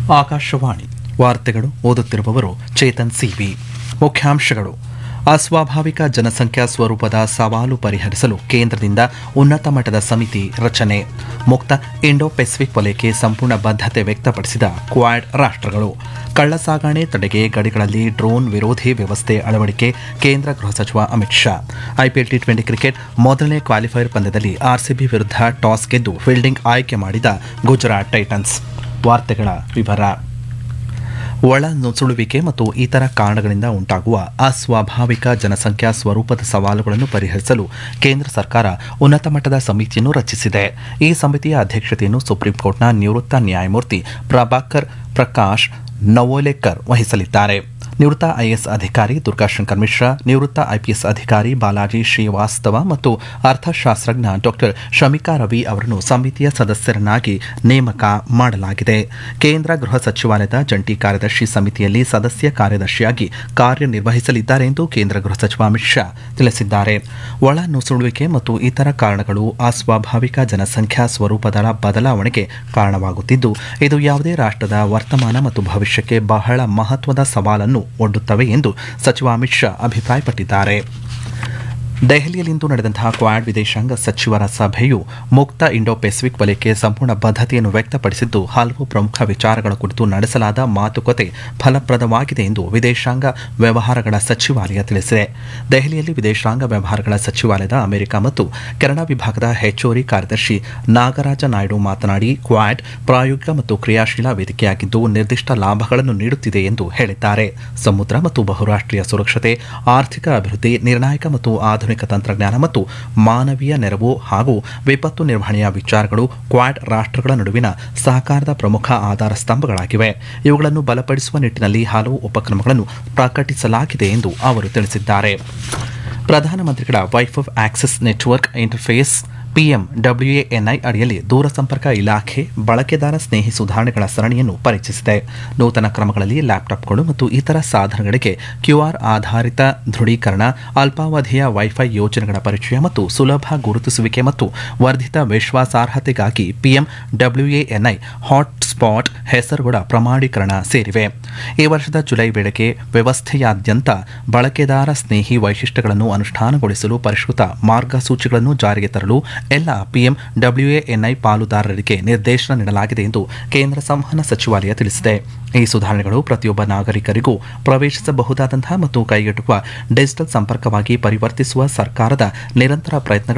ಆಕಾಶವಾಣಿ ವಾರ್ತೆಗಳು ಓದುತ್ತಿರುವವರು ಚೇತನ್ ಸಿವಿ ಮುಖ್ಯಾಂಶಗಳು ಅಸ್ವಾಭಾವಿಕ ಜನಸಂಖ್ಯಾ ಸ್ವರೂಪದ ಸವಾಲು ಪರಿಹರಿಸಲು ಕೇಂದ್ರದಿಂದ ಉನ್ನತ ಮಟ್ಟದ ಸಮಿತಿ ರಚನೆ ಮುಕ್ತ ಇಂಡೋ ಪೆಸಿಫಿಕ್ ವಲಯಕ್ಕೆ ಸಂಪೂರ್ಣ ಬದ್ಧತೆ ವ್ಯಕ್ತಪಡಿಸಿದ ಕ್ವಾಡ್ ರಾಷ್ಟ್ರಗಳು ಕಳ್ಳಸಾಗಣೆ ತಡೆಗೆ ಗಡಿಗಳಲ್ಲಿ ಡ್ರೋನ್ ವಿರೋಧಿ ವ್ಯವಸ್ಥೆ ಅಳವಡಿಕೆ ಕೇಂದ್ರ ಗೃಹ ಸಚಿವ Amit Shah IPL T twenty cricket ಮೊದಲನೇ ಕ್ವಾಲಿಫೈಯರ್ ಪಂದ್ಯದಲ್ಲಿ ಆರ್ಸಿಬಿ ವಿರುದ್ಧ ಟಾಸ್ ಗೆದ್ದು ಫೀಲ್ಡಿಂಗ್ ಆಯ್ಕೆ ಮಾಡಿದ ಗುಜರಾತ್ ಟೈಟನ್ಸ್ ವಾರ್ತೆಗಳ ವಿವರ ಒಳ ನುಸುಳುವಿಕೆ ಮತ್ತು ಇತರ ಕಾರಣಗಳಿಂದ ಉಂಟಾಗುವ ಅಸ್ವಾಭಾವಿಕ ಜನಸಂಖ್ಯಾ ಸ್ವರೂಪದ ಸವಾಲುಗಳನ್ನು ಪರಿಹರಿಸಲು ಕೇಂದ್ರ ಸರ್ಕಾರ ಉನ್ನತ ಮಟ್ಟದ ಸಮಿತಿಯನ್ನು ರಚಿಸಿದೆ ಈ ಸಮಿತಿಯ ಅಧ್ಯಕ್ಷತೆಯನ್ನು ಸುಪ್ರೀಂ ಕೋರ್ಟ್ನ ನಿವೃತ್ತ ನ್ಯಾಯಮೂರ್ತಿ ಪ್ರಭಾಕರ್ ಪ್ರಕಾಶ್ ನವೋಲೇಕರ್ ವಹಿಸಲಿದ್ದಾರೆ ನಿವೃತ್ತ ಐಎಎಸ್ ಅಧಿಕಾರಿ ದುರ್ಗಾಶಂಕರ್ ಮಿಶ್ರಾ ನಿವೃತ್ತ ಐಪಿಎಸ್ ಅಧಿಕಾರಿ ಬಾಲಾಜಿ ಶ್ರೀವಾಸ್ತವ ಮತ್ತು ಅರ್ಥಶಾಸ್ತ್ರಜ್ಞ ಡಾಕ್ಟರ್ ಶಮಿಕಾ ರವಿ ಅವರನ್ನು ಸಮಿತಿಯ ಸದಸ್ಯರನ್ನಾಗಿ ನೇಮಕ ಮಾಡಲಾಗಿದೆ ಕೇಂದ್ರ ಗೃಹ ಸಚಿವಾಲಯದ ಜಂಟಿ ಕಾರ್ಯದರ್ಶಿ ಸಮಿತಿಯಲ್ಲಿ ಸದಸ್ಯ ಕಾರ್ಯದರ್ಶಿಯಾಗಿ ಕಾರ್ಯನಿರ್ವಹಿಸಲಿದ್ದಾರೆ ಎಂದು ಕೇಂದ್ರ ಗೃಹ ಸಚಿವ ಅಮಿತ್ ಶಾ ತಿಳಿಸಿದ್ದಾರೆ ಒಳ ನುಸುಳುವಿಕೆ ಮತ್ತು ಇತರ ಕಾರಣಗಳು ಅಸ್ವಾಭಾವಿಕ ಜನಸಂಖ್ಯಾ ಸ್ವರೂಪದ ಬದಲಾವಣೆಗೆ ಕಾರಣವಾಗುತ್ತಿದ್ದು ಇದು ಯಾವುದೇ ರಾಷ್ಟ್ರದ ವರ್ತಮಾನ ಮತ್ತು ಭವಿಷ್ಯಕ್ಕೆ ಬಹಳ ಮಹತ್ವದ ಸವಾಲನ್ನು ಒಡ್ಡುತ್ತವೆ ಎಂದು ಸಚಿವ ಅಮಿತ್ ಶಾ ಅಭಿಪ್ರಾಯಪಟ್ಟಿದ್ದಾರೆ ದೆಹಲಿಯಲ್ಲಿಂದು ನಡೆದಂತಹ ಕ್ವಾಡ್ ವಿದೇಶಾಂಗ ಸಚಿವರ ಸಭೆಯು ಮುಕ್ತ ಇಂಡೋ ಪೆಸಿಫಿಕ್ ವಲಯಕ್ಕೆ ಸಂಪೂರ್ಣ ಬದ್ಧತೆಯನ್ನು ವ್ಯಕ್ತಪಡಿಸಿದ್ದು ಹಲವು ಪ್ರಮುಖ ವಿಚಾರಗಳ ಕುರಿತು ನಡೆಸಲಾದ ಮಾತುಕತೆ ಫಲಪ್ರದವಾಗಿದೆ ಎಂದು ವಿದೇಶಾಂಗ ವ್ಯವಹಾರಗಳ ಸಚಿವಾಲಯ ತಿಳಿಸಿದೆ ದೆಹಲಿಯಲ್ಲಿ ವಿದೇಶಾಂಗ ವ್ಯವಹಾರಗಳ ಸಚಿವಾಲಯದ ಅಮೆರಿಕ ಮತ್ತು ಕೆನಡಾ ವಿಭಾಗದ ಹೆಚ್ಚುವರಿ ಕಾರ್ಯದರ್ಶಿ ನಾಗರಾಜ ನಾಯ್ಡು ಮಾತನಾಡಿ ಕ್ವಾಡ್ ಪ್ರಾಯೋಗಿಕ ಮತ್ತು ಕ್ರಿಯಾಶೀಲ ವೇದಿಕೆಯಾಗಿದ್ದು ನಿರ್ದಿಷ್ಟ ಲಾಭಗಳನ್ನು ನೀಡುತ್ತಿದೆ ಎಂದು ಹೇಳಿದ್ದಾರೆ ಸಮುದ್ರ ಮತ್ತು ಬಹುರಾಷ್ಟ್ರೀಯ ಸುರಕ್ಷತೆ ಆರ್ಥಿಕ ಅಭಿವೃದ್ಧಿ ನಿರ್ಣಾಯಕ ಮತ್ತು ಆಧುನಿಕ ತಂತ್ರಜ್ಞಾನ ಮತ್ತು ಮಾನವೀಯ ನೆರವು ಹಾಗೂ ವಿಪತ್ತು ನಿರ್ವಹಣೆಯ ವಿಚಾರಗಳು ಕ್ವಾಡ್ ರಾಷ್ಟ್ರಗಳ ನಡುವಿನ ಸಹಕಾರದ ಪ್ರಮುಖ ಆಧಾರ ಸ್ತಂಭಗಳಾಗಿವೆ ಇವುಗಳನ್ನು ಬಲಪಡಿಸುವ ನಿಟ್ಟಿನಲ್ಲಿ ಹಲವು ಉಪಕ್ರಮಗಳನ್ನು ಪ್ರಕಟಿಸಲಾಗಿದೆ ಎಂದು ಅವರು ತಿಳಿಸಿದ್ದಾರೆ ಪ್ರಧಾನಮಂತ್ರಿಗಳ wifi access network interface PM WANI ಅಡಿಯಲ್ಲಿ ದೂರಸಂಪರ್ಕ ಇಲಾಖೆ ಬಳಕೆದಾರ ಸ್ನೇಹಿ ಸುಧಾರಣೆಗಳ ಸರಣಿಯನ್ನು ಪರಿಚಯಿಸಿದೆ ನೂತನ ಕ್ರಮಗಳಲ್ಲಿ ಲ್ಯಾಪ್ಟಾಪ್ಗಳು ಮತ್ತು ಇತರ ಸಾಧನಗಳಿಗೆ ಕ್ಯೂಆರ್ ಆಧಾರಿತ ದೃಢೀಕರಣ ಅಲ್ಪಾವಧಿಯ ವೈಫೈ ಯೋಜನೆಗಳ ಪರಿಚಯ ಮತ್ತು ಸುಲಭ ಗುರುತಿಸುವಿಕೆ ಮತ್ತು ವರ್ಧಿತ ವಿಶ್ವಾಸಾರ್ಹತೆಗಾಗಿ ಪಿಎಂ ಡಬ್ಲ್ಯೂಎಎನ್ಐ ಹಾಟ್ಸ್ಪಾಟ್ ಹೆಸರುಗಳ ಪ್ರಮಾಣೀಕರಣ ಸೇರಿವೆ ಈ ವರ್ಷದ ಜುಲೈ ವೇಳೆಗೆ ವ್ಯವಸ್ಥೆಯಾದ್ಯಂತ ಬಳಕೆದಾರ ಸ್ನೇಹಿ ವೈಶಿಷ್ಟ್ಯಗಳನ್ನು ಅನುಷ್ಠಾನಗೊಳಿಸಲು ಪರಿಷ್ಕೃತ ಮಾರ್ಗಸೂಚಿಗಳನ್ನು ಜಾರಿಗೆ ತರಲು ಎಲ್ಲ ಪಿಎಂ ಡಬ್ಲ್ಯೂಎಎನ್ಐ ಪಾಲುದಾರರಿಗೆ ನಿರ್ದೇಶನ ನೀಡಲಾಗಿದೆ ಎಂದು ಕೇಂದ್ರ ಸಂವಹನ ಸಚಿವಾಲಯ ತಿಳಿಸಿದೆ ಈ ಸುಧಾರಣೆಗಳು ಪ್ರತಿಯೊಬ್ಬ ನಾಗರಿಕರಿಗೂ ಪ್ರವೇಶಿಸಬಹುದಾದಂತಹ ಮತ್ತು ಕೈಗೆಟುಕುವ ಡಿಜಿಟಲ್ ಸಂಪರ್ಕವಾಗಿ ಪರಿವರ್ತಿಸುವ ಸರ್ಕಾರದ ನಿರಂತರ ಪ್ರಯತ್ನಗಳು